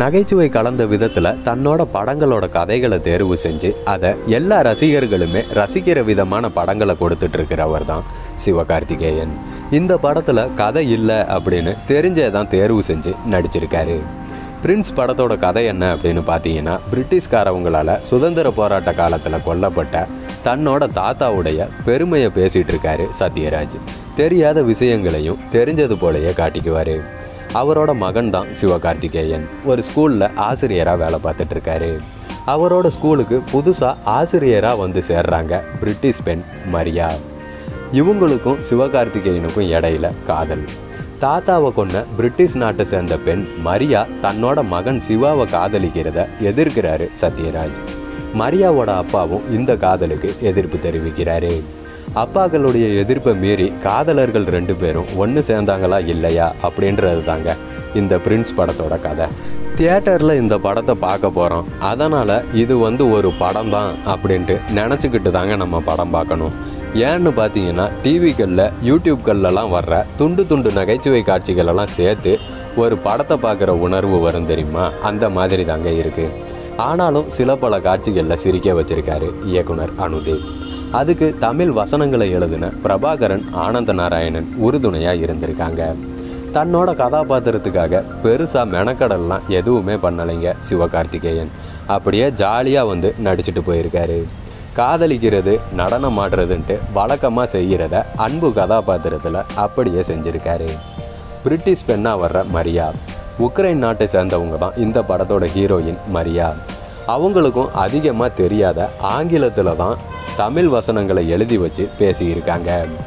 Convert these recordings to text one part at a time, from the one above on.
நகைச்சுவை கலந்த விதத்தில் தன்னோட படங்களோட கதைகளை தேர்வு செஞ்சு அதை எல்லா ரசிகர்களுமே ரசிக்கிற விதமான படங்களை கொடுத்துட்டு இருக்கிறவர் தான் சிவகார்த்திகேயன் இந்த படத்தில் கதை இல்லை அப்படின்னு தெரிஞ்சே தான் தேர்வு செஞ்சு நடிச்சிருக்காரு பிரின்ஸ் படத்தோட கதை என்ன அப்படின்னு பார்த்தீங்கன்னா பிரிட்டிஷ்காரவங்களால் சுதந்திர போராட்ட காலத்தில் கொல்லப்பட்ட தன்னோட தாத்தாவுடைய பெருமையை பேசிகிட்டு இருக்காரு சத்யராஜ் தெரியாத விஷயங்களையும் தெரிஞ்சது போலயே காட்டிக்குவார் அவரோட மகன் தான் சிவகார்த்திகேயன் ஒரு ஸ்கூலில் ஆசிரியராக வேலை பார்த்துட்டு இருக்காரு அவரோட ஸ்கூலுக்கு புதுசாக ஆசிரியராக வந்து சேர்றாங்க பிரிட்டிஷ் பெண் மரியா இவங்களுக்கும் சிவகார்த்திகேயனுக்கும் இடையில காதல் தாத்தாவை கொன்ன பிரிட்டிஷ் நாட்டை சேர்ந்த பெண் மரியா தன்னோட மகன் சிவாவை காதலிக்கிறத எதிர்க்கிறாரு சத்யராஜ் மரியாவோட அப்பாவும் இந்த காதலுக்கு எதிர்ப்பு தெரிவிக்கிறாரு அப்பாக்களுடைய எதிர்ப்பை மீறி காதலர்கள் ரெண்டு பேரும் ஒன்று சேர்ந்தாங்களா இல்லையா அப்படின்றது தாங்க இந்த பிரின்ஸ் படத்தோட கதை தியேட்டரில் இந்த படத்தை பார்க்க போகிறோம் அதனால் இது வந்து ஒரு படம் தான் அப்படின்ட்டு நினச்சிக்கிட்டு தாங்க நம்ம படம் பார்க்கணும் ஏன்னு பார்த்தீங்கன்னா டிவிகளில் யூடியூப்கள்லாம் வர்ற துண்டு துண்டு நகைச்சுவை காட்சிகளெல்லாம் சேர்த்து ஒரு படத்தை பார்க்குற உணர்வு வரும் தெரியுமா அந்த மாதிரி தாங்க இருக்குது ஆனாலும் சில பல காட்சிகளில் சிரிக்க வச்சிருக்காரு இயக்குனர் அனுதேவ் அதுக்கு தமிழ் வசனங்களை எழுதின பிரபாகரன் ஆனந்த நாராயணன் உறுதுணையாக இருந்திருக்காங்க தன்னோட கதாபாத்திரத்துக்காக பெருசாக மெனக்கடல்லாம் எதுவுமே பண்ணலைங்க சிவகார்த்திகேயன் அப்படியே ஜாலியாக வந்து நடிச்சிட்டு போயிருக்காரு காதலிக்கிறது நடனம் ஆடுறதுன்ட்டு வழக்கமாக செய்கிறத அன்பு கதாபாத்திரத்தில் அப்படியே செஞ்சுருக்காரு பிரிட்டிஷ் பெண்ணாக வர்ற மரியா உக்ரைன் நாட்டை சேர்ந்தவங்க தான் இந்த படத்தோட ஹீரோயின் மரியா அவங்களுக்கும் அதிகமாக தெரியாத ஆங்கிலத்தில் தான் தமிழ் வசனங்களை எழுதி வச்சு பேசியிருக்காங்க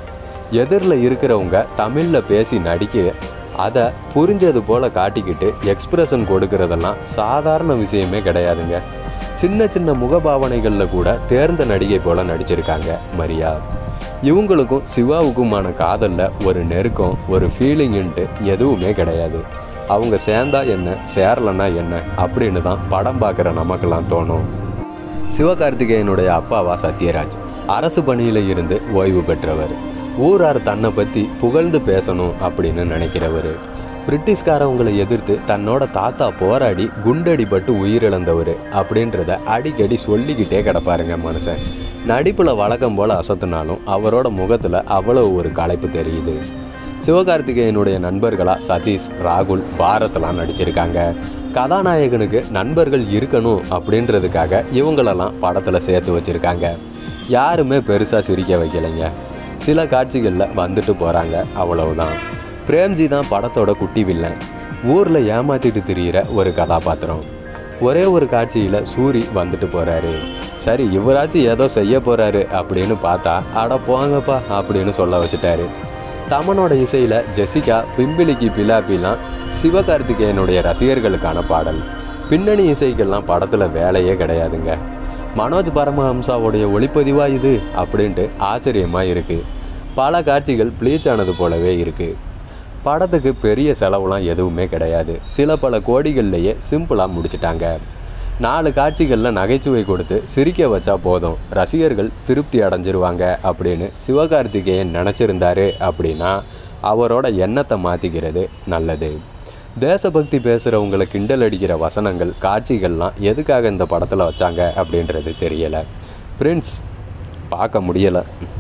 எதிரில் இருக்கிறவங்க தமிழில் பேசி நடிக்க அதை புரிஞ்சது போல் காட்டிக்கிட்டு எக்ஸ்பிரஷன் கொடுக்கறதெல்லாம் சாதாரண விஷயமே கிடையாதுங்க சின்ன சின்ன முகபாவனைகளில் கூட தேர்ந்த நடிகை போல் நடிச்சிருக்காங்க மரியா இவங்களுக்கும் சிவாவுக்குமான காதலில் ஒரு நெருக்கம் ஒரு ஃபீலிங்ன்ட்டு எதுவுமே கிடையாது அவங்க சேர்ந்தா என்ன சேரலன்னா என்ன அப்படின்னு தான் படம் பார்க்குற நமக்கெல்லாம் தோணும் சிவகார்த்திகேயனுடைய அப்பாவா சத்யராஜ் அரசு பணியில் இருந்து ஓய்வு பெற்றவர் ஊரார் தன்னை பற்றி புகழ்ந்து பேசணும் அப்படின்னு நினைக்கிறவர் பிரிட்டிஷ்காரவங்களை எதிர்த்து தன்னோட தாத்தா போராடி குண்டடிபட்டு உயிரிழந்தவர் அப்படின்றத அடிக்கடி சொல்லிக்கிட்டே கிடப்பாருங்க மனுஷன் நடிப்பில் வழக்கம் போல் அசத்துனாலும் அவரோட முகத்தில் அவ்வளோ ஒரு களைப்பு தெரியுது சிவகார்த்திகேயனுடைய நண்பர்களா சதீஷ் ராகுல் பாரத்லாம் நடிச்சிருக்காங்க கதாநாயகனுக்கு நண்பர்கள் இருக்கணும் அப்படின்றதுக்காக இவங்களெல்லாம் படத்தில் சேர்த்து வச்சுருக்காங்க யாருமே பெருசாக சிரிக்க வைக்கலைங்க சில காட்சிகளில் வந்துட்டு போகிறாங்க அவ்வளவுதான் பிரேம்ஜி தான் படத்தோட குட்டி வில்லன் ஊரில் ஏமாத்திட்டு திரியிற ஒரு கதாபாத்திரம் ஒரே ஒரு காட்சியில் சூரி வந்துட்டு போகிறாரு சரி இவராச்சும் ஏதோ செய்ய போகிறாரு அப்படின்னு பார்த்தா அட போங்கப்பா அப்படின்னு சொல்ல வச்சுட்டாரு தமனோட இசையில் ஜெசிகா பிம்பிலிக்கு பிலாப்பிலாம் சிவகார்த்திகேயனுடைய ரசிகர்களுக்கான பாடல் பின்னணி இசைக்கெல்லாம் படத்தில் வேலையே கிடையாதுங்க மனோஜ் பரமஹம்சாவுடைய ஒளிப்பதிவா இது அப்படின்ட்டு ஆச்சரியமாக இருக்குது பல காட்சிகள் ப்ளீச் ஆனது போலவே இருக்குது படத்துக்கு பெரிய செலவுலாம் எதுவுமே கிடையாது சில பல கோடிகள்லையே சிம்பிளாக முடிச்சிட்டாங்க நாலு காட்சிகளில் நகைச்சுவை கொடுத்து சிரிக்க வச்சா போதும் ரசிகர்கள் திருப்தி அடைஞ்சிருவாங்க அப்படின்னு சிவகார்த்திகேயன் நினச்சிருந்தாரு அப்படின்னா அவரோட எண்ணத்தை மாற்றிக்கிறது நல்லது தேசபக்தி பேசுகிறவங்களை கிண்டல் அடிக்கிற வசனங்கள் காட்சிகள்லாம் எதுக்காக இந்த படத்தில் வச்சாங்க அப்படின்றது தெரியலை பிரின்ஸ் பார்க்க முடியலை